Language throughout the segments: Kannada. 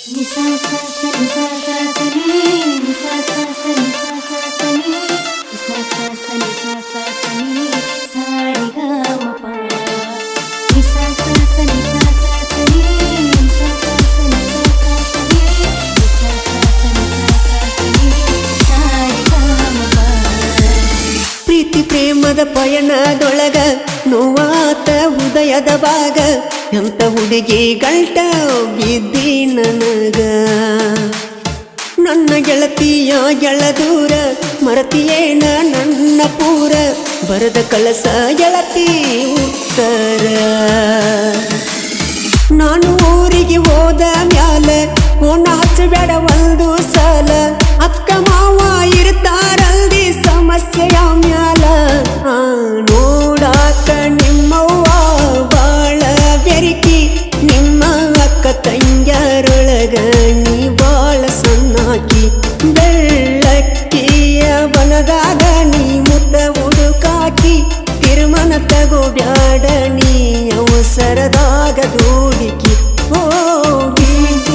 ನಿಸಾ ಸಾ ಸ ನಿಸಾ ಸಾ ಸ ನಿ ನಿಸಾ ಸಾ ಸ ನಿಸಾ ಸಾ ಸ ನಿ ನಿಸಾ ಸಾ ಸ ನಿಸಾ ಸಾ ಸ ನಿ ಸಾ ರಿ ಗ ಮ ಪ ನಿಸಾ ಸಾ ಸ ನಿಸಾ ಸಾ ಸ ನಿ ನಿಸಾ ಸಾ ಸ ನಿಸಾ ಸಾ ಸ ನಿ ನಿಸಾ ಸಾ ಸ ನಿಸಾ ಸಾ ಸ ನಿ ಸಾ ರಿ ಗ ಮ ಪ ಪ್ರೀತಿ ಪ್ರೇಮದ ಪಯಣದೊಳಗ ನೋವಾತ ಹೃದಯದ ಭಾಗ ಎಂತ ಹುಡುಗಿ ಗಂಟ ಬಿದ್ದಿ ನನಗ ನನ್ನ ಗೆಳತಿಯ ಗೆಳದೂರ ಮರತಿಯೇನ ನನ್ನ ಪೂರ ಬರದ ಕಳಸ ಗೆಳತಿ ಉತ್ತರ ನಾನು ಊರಿಗೆ ಹೋದ ಮ್ಯಾಲ ಓಣ ಹಚ್ಚಬೇಡ ಒಂದು ಸಲ ಅಕ್ಕ ಮಾವ ಇರ್ತಾರಲ್ದಿ ಸಮಸ್ಯೆಯ ಮ್ಯಾಲ ಆ, ನೋಡಾಕ ನಿಮ್ಮವ್ವ ಬಾಳ ಬೆರಿಕಿ ನಿಮ್ಮ ಅಕ್ಕ ತಂಗ್ಯಾರೊಳಗ ನೀ ಬಾಳ ಸಣ್ಣಾಕಿ ಬೆಳ್ಳಕ್ಕಿಯ ಬನದಾಗ ನೀ ಮುದ್ದ ಹುಡುಕಾಕಿ ತೀರ್ಮಾನ ತಗೋಬ್ಯಾಡ ನೀ ಅವಸರದಾಗ ದೂಡಿಕಿ ಹೋಗಿ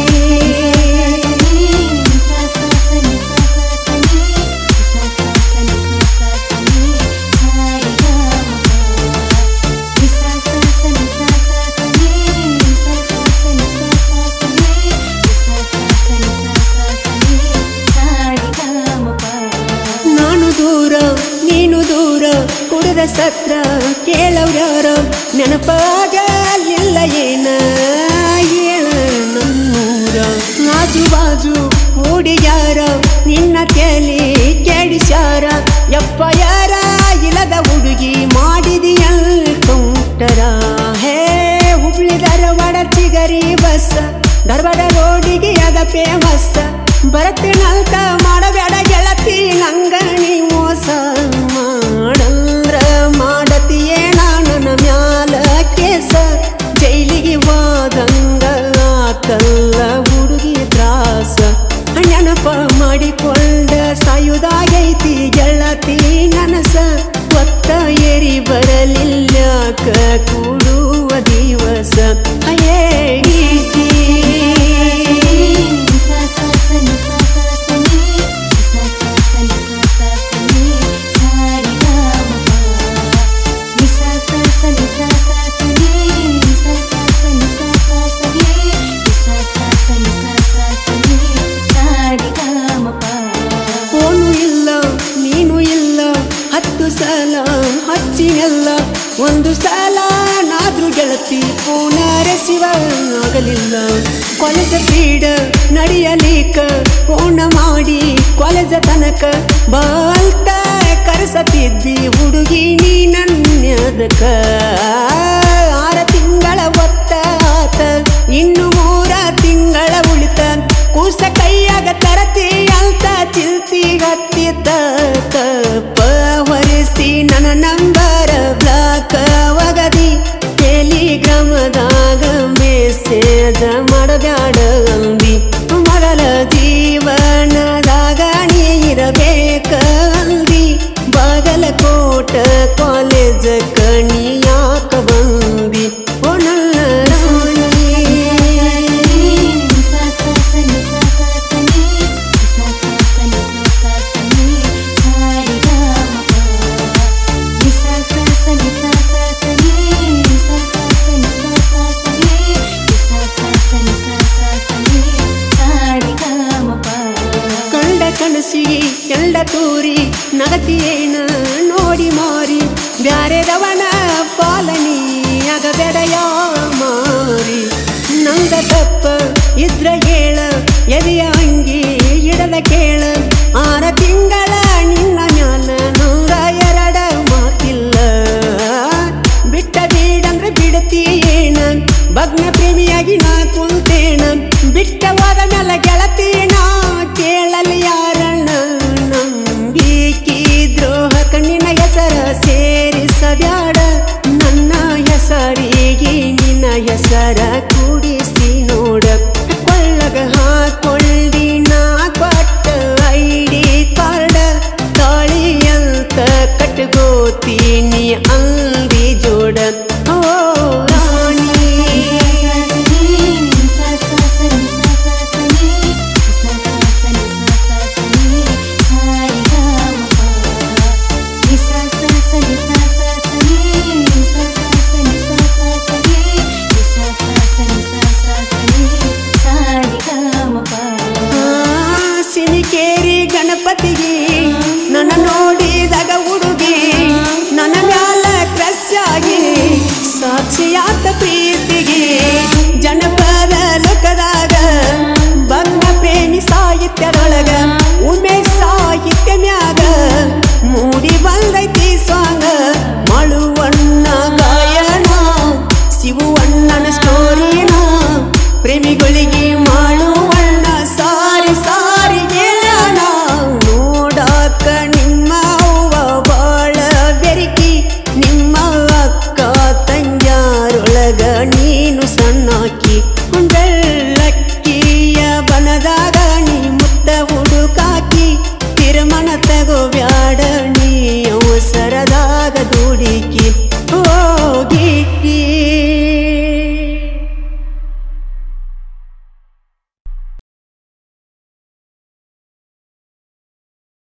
ನಾನು ದೂರ ನೀನು ದೂರ ಕುಡಿದ ಸತ್ರ ಕೇಳವ್ಯಾರ ನೆನಪಾಗಲಿಲ್ಲ ಏನ ಹೇಳ ನಮ್ಮೂರ ಆಜು ಬಾಜು ಹುಡುಗ್ಯಾರ ನಿನ್ನ ತಲೆ ಕೆಡಿಸ್ಯಾರ ಯಪ್ಪ ಯಾರ ಇಲ್ಲದ ಹುಡುಗಿ ಮಾಡಿದಿಯಲ್ ಕೌಂಟರ ಹೇ ಹುಬ್ಳಿ ಧಾರವಾಡ ಚಿಗರಿ ಬಸ್ ಧಾರವಾಡ ರೋಡಿಗೆ ಅದ ಫೇಮಸ್ ಬರತ್ತಿನಲ್ತ ಮಾಡಬೇಡ ಗೆಳತಿ ನಂಗ ನೀ ಮೋಸ ಮಾಡಂದ್ರ ಮಾಡತಿಯೇ ನನ್ನ ಮ್ಯಾಲ ಕೇಸ ಜೈಲಿಗೆ ಹೋದಂಗ ಆತಲ್ಲ ಹುಡುಗಿ ತ್ರಾಸ ನೆನಪ ಮಾಡಿಕೊಂಡ ಸಾಯುದಾಗೈತಿ ಗೆಳತಿ ನನಸ ಒತ್ತ ಏರಿ ಬರಲಿಲ್ಲ ಕೂಡುವ ದಿವಸ ಅಯ್ಯೇ ಈಸಿ ಫೋನು ಇಲ್ಲ ನೀನು ಇಲ್ಲ ಹತ್ತು ಸಲ ಹಚ್ಚಿನೆಲ್ಲ ಒಂದು ಸಲ ನಾದ್ರೂ ಗೆಳತಿ ಫೋನ ರೆಸಿವ ಆಗಲಿಲ್ಲ ಕಾಲೇಜ ಪೀಡ ನಡೆಯಲಿಕ ಫೋನ ಮಾಡಿ ಕಾಲೇಜ ತನಕ ಬಾಲ್ಟ ಕರೆಸತಿದ್ದಿ ಹುಡುಗಿ ನೀ ನನ್ನದಕ ಆರ ತಿಂಗಳ ಒತ್ತ ಆತ ಇನ್ನು ಮೂರ ತಿಂಗಳ ಉಳಿತ ಕೂಸ ಕೈಯಾಗ ತರತಿ ಅಂತ ಚಿಲ್ತಿ ಹತ್ತಿದ್ದ ತಪ್ಪ ಹೊರಿಸಿ ನನ್ನ ನಂಬರ ಬ್ಲಾಕ್ ಒಗದಿ ಟೆಲಿಗ್ರಾಮದಾಗ ಮೆಸೇಜ ಮಾಡಬ್ಯಾಡ ಅಂದಿ ಮೊದಲ ಜೀವನದಾಗ ನೀ ಇರಬೇಕ ಅಂದಿ ಬಾಗಲಕೋಟ ಕಾಲೇಜ್ ಕಣಿ ಯಾಕ ಬಂದಿ ಓ ನನ್ನ ರಾಣಿ. ಕಂಡ ಕನಸಿಗೆ ಕೆಂಡ ತೂರಿ ನಗತಿಯೇನ ನೋಡಿ ಮಾರಿ ಬ್ಯಾರೆದವನ ಪಾಲನಿ ಆಗಬೇಡಯ ಮಾರಿ ನಂದ ತಪ್ಪ ಇದ್ರ ಹೇಳ ಎದೆಯ ಅಂಗಿ ಇಡದ ಕೇಳ ಆರ ತಿಂಗಳ ನಿನ್ನ ಮ್ಯಾಲ ನೂರ ಎರಡ ಮಾತಿಲ್ಲ ಬಿಟ್ಟ ಬೀಡಂದ್ರೆ ಬಿಡತಿ ಏನ ಭಗ್ನ ಪ್ರೇಮಿಯಾಗಿ ನಾ ಕುಂತೇಣ ಬಿಟ್ಟವಾದ ಮೇಲೆ ಗೆಳತಿ ನಾ ಕೇಳಲಿ ಯಾರಣ್ಣ ನಂಬಿಕಿ ದ್ರೋಹ ಕಣ್ಣಿನ ಹೆಸರ ಸೇರಿಸಬ್ಯಾಡ ನನ್ನ ಹೆಸರಿಗೆ ನಿನ್ನ ಹೆಸರ ಕೂಡಿಸಿ ನೋಡ ಕೊಳ್ಳಗ ಹಾಕೊಳ್ಳಿ ನಾ ಕೊಟ್ಟ ಐಡಿ ಕಾರ್ಡ ತಾಳಿಯಂತ ಕಟ್ಕೋತೀನಿ ಅಂದಿ ಜೋಡ ಓ ರಾಣಿ ಹುಡುಕಿ ಬೆಳ್ಳಕ್ಕಿಯ ಬನದಾಗ ನೀ ಮುತ್ತ ಹುಡುಕಾಕಿ ತೀರ್ಮಾನ ತಗೋ ಬ್ಯಾಡ ನೀ ಅವಸರದಾಗ ದುಡಿಕಿ